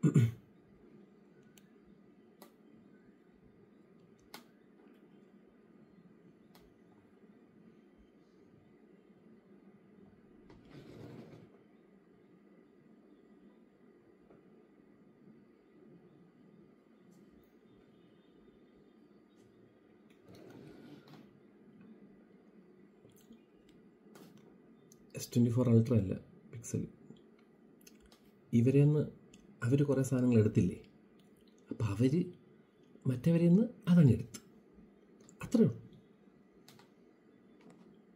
S twenty four ultra അല്ല pixel ഇവരെ നിന്ന് അവർ കുറേ സാധനങ്ങൾ എടുത്തില്ലേ അപ്പോൾ അവർ മറ്റവരെ നിന്ന് അതങ്ങ് എടുത്തു അത്രേ ഉള്ളൂ